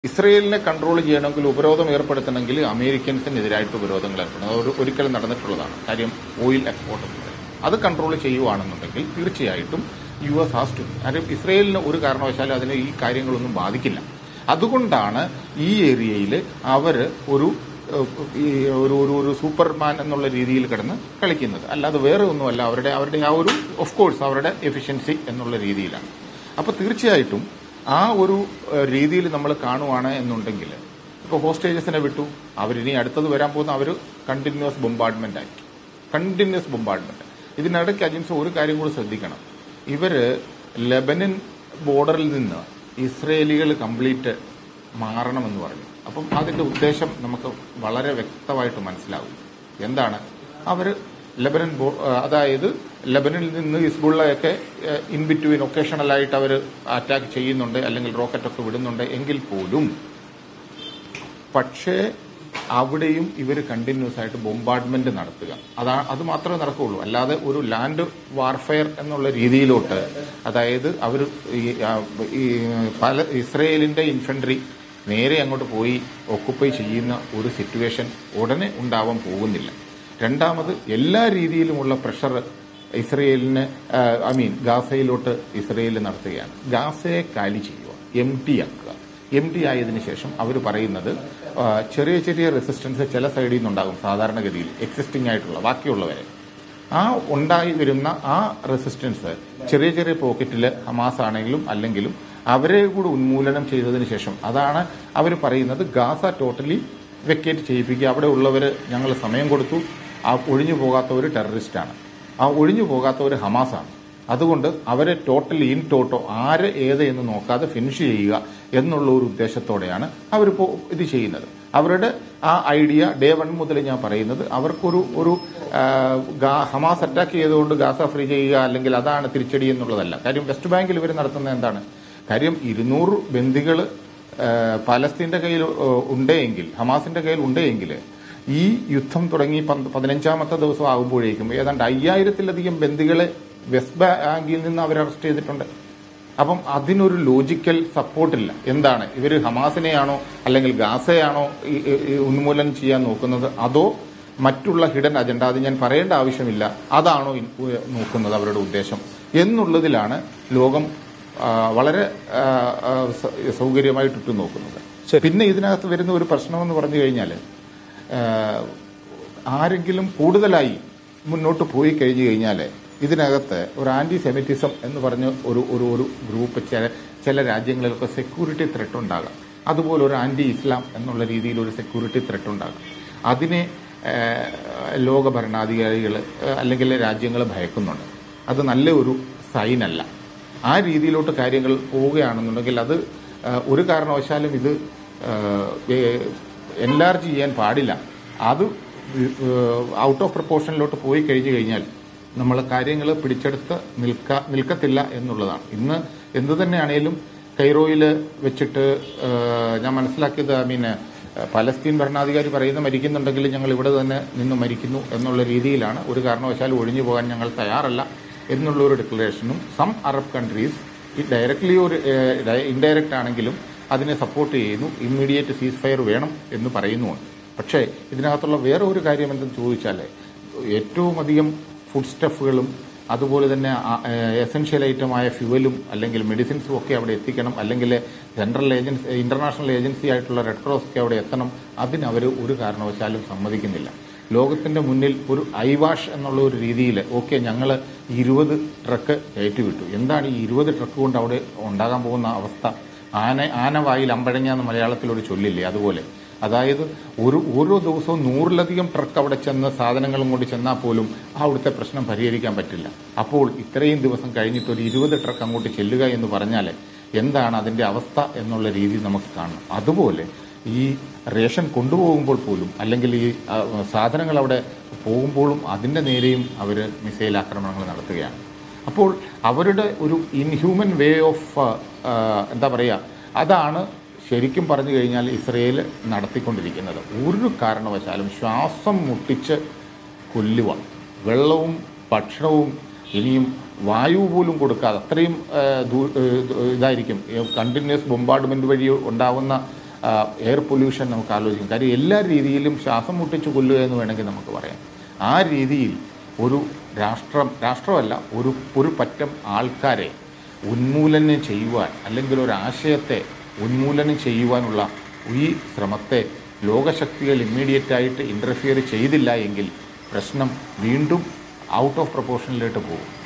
ഇസ്രയേലിനെ കൺട്രോൾ ചെയ്യണമെങ്കിൽ ഉപരോധം ഏർപ്പെടുത്തണമെങ്കിൽ അമേരിക്കൻസിനെതിരായിട്ട് ഉപരോധങ്ങൾ ഏർപ്പെടണം അത് ഒരു- ഒരിക്കലും നടന്നിട്ടുള്ളതാണ് കാര്യം ഓയിൽ എക്സ്പോർട്ട് എന്ന് പറയുന്നത് അത് കൺട്രോൾ ചെയ്യുവാണെന്നുണ്ടെങ്കിൽ തീർച്ചയായിട്ടും യു എസ് ഹാസ് ടു കാര്യം ഇസ്രയേലിന് ഒരു കാരണവശാലും അതിനെ ഈ കാര്യങ്ങളൊന്നും ബാധിക്കില്ല അതുകൊണ്ടാണ് ഈ ഏരിയയിൽ അവർ ഒരു ഏഹ്, ഈ ഒരു ഒരു ഒരു സൂപ്പർമാൻ എന്നുള്ള രീതിയിൽ കിടന്ന് കളിക്കുന്നത് അല്ലാതെ വേറെ ഒന്നുമല്ല അവരുടെ അവരുടെ ആ ഒരു ഓഫ് കോഴ്സ് അവരുടെ എഫിഷ്യൻസി എന്നുള്ള രീതിയിലാണ് അപ്പോൾ തീർച്ചയായിട്ടും ആ ഒരു ഏഹ്, രീതിയിൽ നമ്മൾ കാണുവാണ് എന്നുണ്ടെങ്കിൽ ഇപ്പോൾ ഹോസ്റ്റേജസിനെ വിട്ടു അവരിനി അടുത്തത് വരാൻ പോകുന്ന അവർ കണ്ടിന്യൂസ് ബൊമ്പാർഡ്മെന്റ് ആയിരിക്കും കണ്ടിന്യൂസ് ബൊമ്പാർഡ്മെന്റ് ഇതിനിടയ്ക്ക് അജിംസ് ഒരു കാര്യം കൂടി ശ്രദ്ധിക്കണം ഇവര് ലെബനൻ ബോർഡറിൽ നിന്ന് ഇസ്രയേലികൾ കംപ്ലീറ്റ് മാറണമെന്ന് പറഞ്ഞു അപ്പം അതിന്റെ ഉദ്ദേശം നമുക്ക് വളരെ വ്യക്തമായിട്ട് മനസ്സിലാവും എന്താണ് അവർ ലെബനൻ ബോ- ആ, അതായത് ലെബനിൽ നിന്ന് ഹിസ്ബുള്ളയൊക്കെ ഇൻ ബിറ്റ്വീൻ ഒക്കേഷണലായിട്ട് അവർ അറ്റാക്ക് ചെയ്യുന്നുണ്ട് അല്ലെങ്കിൽ റോക്കറ്റൊക്കെ വിടുന്നുണ്ട് എങ്കിൽ പോലും പക്ഷേ അവിടെയും ഇവർ കണ്ടിന്യൂസ് ആയിട്ട് ബോംബാർഡ്മെന്റ് നടത്തുക അതാ അത് മാത്രമേ നടക്കുകയുള്ളൂ അല്ലാതെ ഒരു ലാൻഡ് വാർഫെയർ എന്നുള്ള രീതിയിലോട്ട് അതായത് അവർ ഈ ആ, ഈ പല ഇസ്രയേലിന്റെ ഇൻഫൻട്രി നേരെ അങ്ങോട്ട് പോയി ഒക്കുപ്പൈ ചെയ്യുന്ന ഒരു സിറ്റുവേഷൻ ഉടനെ ഉണ്ടാവാൻ പോകുന്നില്ല രണ്ടാമത് എല്ലാ രീതിയിലുമുള്ള പ്രഷർ ഇസ്രയേലിന് ഐ മീൻ ഗാസയിലോട്ട് ഇസ്രയേൽ നടത്തുകയാണ് ഗാസയെ കാലി ചെയ്യുക എം ടി ആക്കുക എം ടി ആയതിനു ശേഷം അവർ പറയുന്നത് ആ, ചെറിയ ചെറിയ റെസിസ്റ്റൻസ് ചില സൈഡിൽ നിന്നുണ്ടാകും സാധാരണഗതിയിൽ എക്സിസ്റ്റിംഗ് ആയിട്ടുള്ള ബാക്കിയുള്ളവരെ ആ ഉണ്ടായി വരുന്ന ആ റെസിസ്റ്റൻസ് ചെറിയ ചെറിയ പോക്കറ്റിൽ ഹമാസ് ആണെങ്കിലും അല്ലെങ്കിലും അവരെ കൂടി ഉന്മൂലനം ചെയ്തതിന് ശേഷം അതാണ് അവർ പറയുന്നത് ഗാസ ടോട്ടലി വെക്കേറ്റ് ചെയ്യിപ്പിക്കുക അവിടെ ഉള്ളവർ ഞങ്ങൾ സമയം കൊടുത്തു ആ ഒഴിഞ്ഞു പോകാത്തവർ ടെററിസ്റ്റാണ് ആ ഒഴിഞ്ഞു പോകാത്തവർ ഹമാസാണ് അതുകൊണ്ട് അവരെ ടോട്ടലി ഇൻ ടോട്ടോ ആര് ഏത് എന്ന് നോക്കാതെ ഫിനിഷ് ചെയ്യുക എന്നുള്ള ഒരു ഉദ്ദേശത്തോടെയാണ് അവരിപ്പോൾ ഇത് ചെയ്യുന്നത് അവരുടെ ആ ഐഡിയ ഡേ വൺ മുതൽ ഞാൻ പറയുന്നത് അവർക്കൊരു ഒരു ആ, ഗാ- ഹമാസ് അറ്റാക്ക് ചെയ്തുകൊണ്ട് ഗാസ ഫ്രീ ചെയ്യുക അല്ലെങ്കിൽ അതാണ് തിരിച്ചടി എന്നുള്ളതല്ല കാര്യം വെസ്റ്റ് ബാങ്കിൽ ഇവർ നടത്തുന്നത് എന്താണ് കാര്യം ഇരുന്നൂറ് ബന്ദികൾ പാലസ്തീന്റെ കയ്യിൽ ആ, ഉണ്ടെങ്കിൽ ഹമാസിന്റെ കയ്യിൽ ഉണ്ടെങ്കിൽ ഈ യുദ്ധം തുടങ്ങി പന്ത് പതിനഞ്ചാമത്തെ ദിവസം ആകുമ്പോഴേക്കും ഏതാണ്ട് അയ്യായിരത്തിലധികം ബന്ദികളെ വെസ്റ്റ് ബാങ്കിൽ നിന്ന് അവർ അറസ്റ്റ് ചെയ്തിട്ടുണ്ട് അപ്പം അതിനൊരു ലോജിക്കൽ സപ്പോർട്ടില്ല എന്താണ് ഇവർ ഹമാസിനെയാണോ അല്ലെങ്കിൽ ഗാസയാണോ ഈ- ഈ- ഈ ഉന്മൂലനം ചെയ്യാൻ നോക്കുന്നത് അതോ മറ്റുള്ള ഹിഡൻ അജണ്ട അത് ഞാൻ പറയേണ്ട ആവശ്യമില്ല അതാണോ ഇൻ- ഉ- നോക്കുന്നത് അവരുടെ ഉദ്ദേശം എന്നുള്ളതിലാണ് ലോകം ആ, വളരെ ആ, ആ, സ- സൗകര്യമായിട്ട് ഇട്ടു നോക്കുന്നത് ശരി. പിന്നെ ഇതിനകത്ത് വരുന്ന ഒരു പ്രശ്നമെന്ന് പറഞ്ഞു കഴിഞ്ഞാൽ ആരെങ്കിലും കൂടുതലായി മുന്നോട്ട് പോയി കഴിഞ്ഞു കഴിഞ്ഞാൽ ഇതിനകത്ത് ഒരു ആന്റി സെമിറ്റിസം എന്ന് പറഞ്ഞ ഒരു ഒരു ഒരു ഗ്രൂപ്പ് ചില ചില രാജ്യങ്ങളിലൊക്കെ സെക്യൂരിറ്റി ത്രെട്ട് ഉണ്ടാകാം അതുപോലെ ഒരു ആന്റി ഇസ്ലാം എന്നുള്ള രീതിയിൽ ഒരു സെക്യൂരിറ്റി ത്രെട്ട് ഉണ്ടാകാം അതിനെ ഏഹ്, ലോക ഭരണാധികാരികൾ ഏഹ്, അല്ലെങ്കിൽ രാജ്യങ്ങൾ ഭയക്കുന്നുണ്ട് അത് നല്ല ഒരു സൈനല്ല ആ രീതിയിലോട്ട് കാര്യങ്ങൾ പോവുകയാണെന്നുണ്ടെങ്കിൽ അത് ഏഹ്, ഒരു കാരണവശാലും ഇത് എൻലാർജ് ചെയ്യാൻ പാടില്ല അത് ഔട്ട് ഓഫ് പ്രപ്പോർഷനിലോട്ട് പോയി കഴിഞ്ഞു കഴിഞ്ഞാൽ നമ്മൾ കാര്യങ്ങൾ പിടിച്ചെടുത്ത് നിൽക്ക നിൽക്കത്തില്ല എന്നുള്ളതാണ് ഇന്ന് എന്ത് തന്നെയാണേലും കൈറോയിൽ വെച്ചിട്ട് ഏഹ്, ഞാൻ മനസ്സിലാക്കിയത് ഐ മീൻ പലസ്തീൻ ഭരണാധികാരി പറയുന്ന മരിക്കുന്നുണ്ടെങ്കിൽ ഞങ്ങൾ ഇവിടെ തന്നെ നിന്ന് മരിക്കുന്നു എന്നുള്ള രീതിയിലാണ് ഒരു കാരണവശാലും ഒഴിഞ്ഞു പോകാൻ ഞങ്ങൾ തയ്യാറല്ല എന്നുള്ള ഒരു ഡിക്ലറേഷനും സം അറബ് കൺട്രീസ് ഈ ഡയറക്ട്ലി ഒരു ഇൻഡയറക്റ്റ് ആണെങ്കിലും അതിനെ സപ്പോർട്ട് ചെയ്യുന്നു ഇമ്മീഡിയറ്റ് സീസ് ഫയർ വേണം എന്ന് പറയുന്നുമുണ്ട് പക്ഷേ ഇതിനകത്തുള്ള വേറെ ഒരു കാര്യം എന്തെന്ന് ചോദിച്ചാൽ ഏറ്റവും അധികം ഫുഡ് സ്റ്റഫുകളും അതുപോലെ തന്നെ എസെൻഷ്യൽ ഐറ്റമായ ഫ്യൂവലും അല്ലെങ്കിൽ മെഡിസിൻസും ഒക്കെ അവിടെ എത്തിക്കണം അല്ലെങ്കിൽ സെൻട്രൽ ഏജൻസി ഇന്റർനാഷണൽ ഏജൻസി ആയിട്ടുള്ള റെഡ് ക്രോസ് ഒക്കെ അവിടെ എത്തണം അതിന് അവർ ഒരു കാരണവശാലും സമ്മതിക്കുന്നില്ല ലോകത്തിന്റെ മുന്നിൽ ഒരു ഐവാഷ് എന്നുള്ള ഒരു രീതിയിൽ ഓക്കെ ഞങ്ങൾ ഇരുപത് ട്രക്ക് കയറ്റിവിട്ടു എന്താണ് ഈ ഇരുപത് ട്രക്ക് കൊണ്ട് അവിടെ ഉണ്ടാകാൻ പോകുന്ന അവസ്ഥ ആന ആന വായിൽ അമ്പഴങ്ങ എന്ന് മലയാളത്തിൽ ഒരു ചൊല്ലില്ലേ അതുപോലെ അതായത് ഒരു ഓരോ ദിവസവും നൂറിലധികം ട്രക്ക് അവിടെ ചെന്ന് സാധനങ്ങളും കൊണ്ട് ചെന്നാൽ പോലും അവിടുത്തെ പ്രശ്നം പരിഹരിക്കാൻ പറ്റില്ല അപ്പോൾ ഇത്രയും ദിവസം കഴിഞ്ഞിട്ട് ഒരു ഇരുപത് ട്രക്ക് അങ്ങോട്ട് ചെല്ലുക എന്ന് പറഞ്ഞാൽ എന്താണ് അതിന്റെ അവസ്ഥ എന്നുള്ള രീതി നമുക്ക് കാണണം അതുപോലെ ഈ റേഷൻ കൊണ്ടുപോകുമ്പോൾ പോലും അല്ലെങ്കിൽ ഈ ആ, സാധനങ്ങൾ അവിടെ പോകുമ്പോഴും അതിന്റെ നേരെയും അവർ മിസൈൽ ആക്രമണങ്ങൾ നടത്തുകയാണ് അപ്പോൾ അവരുടെ ഒരു ഇൻഹ്യൂമൻ വേ ഓഫ് എന്താ പറയുക അതാണ് ശരിക്കും പറഞ്ഞു കഴിഞ്ഞാൽ ഇസ്രയേൽ നടത്തിക്കൊണ്ടിരിക്കുന്നത് ഒരു കാരണവശാലും ശ്വാസം മുട്ടിച്ച് കൊല്ലുക വെള്ളവും ഭക്ഷണവും ഇനിയും വായു പോലും കൊടുക്കാതെ അത്രയും ആ, ദൂ- ഏ, ഇതായിരിക്കും കണ്ടിന്യൂസ് ബൊമ്പാർഡ്മെന്റ് വഴി ഉണ്ടാവുന്ന എയർ പൊല്യൂഷൻ നമുക്ക് ആലോചിക്കാം കാര്യം എല്ലാ രീതിയിലും ശ്വാസം മുട്ടിച്ച് കൊല്ലുക എന്ന് വേണമെങ്കിൽ നമുക്ക് പറയാം ആ രീതിയിൽ ഒരു രാഷ്ട്രം രാഷ്ട്രമല്ല ഒരു ഒരു പറ്റം ആൾക്കാരെ ഉന്മൂലനം ചെയ്യുവാൻ അല്ലെങ്കിൽ ഒരു ആശയത്തെ ഉന്മൂലനം ചെയ്യുവാനുള്ള ഈ ശ്രമത്തെ ലോകശക്തികൾ ഇമ്മീഡിയറ്റ് ആയിട്ട് ഇൻ്റർഫിയർ ചെയ്തില്ല എങ്കിൽ പ്രശ്നം വീണ്ടും ഔട്ട് ഓഫ് പ്രപ്പോർഷനിലോട്ട് പോകും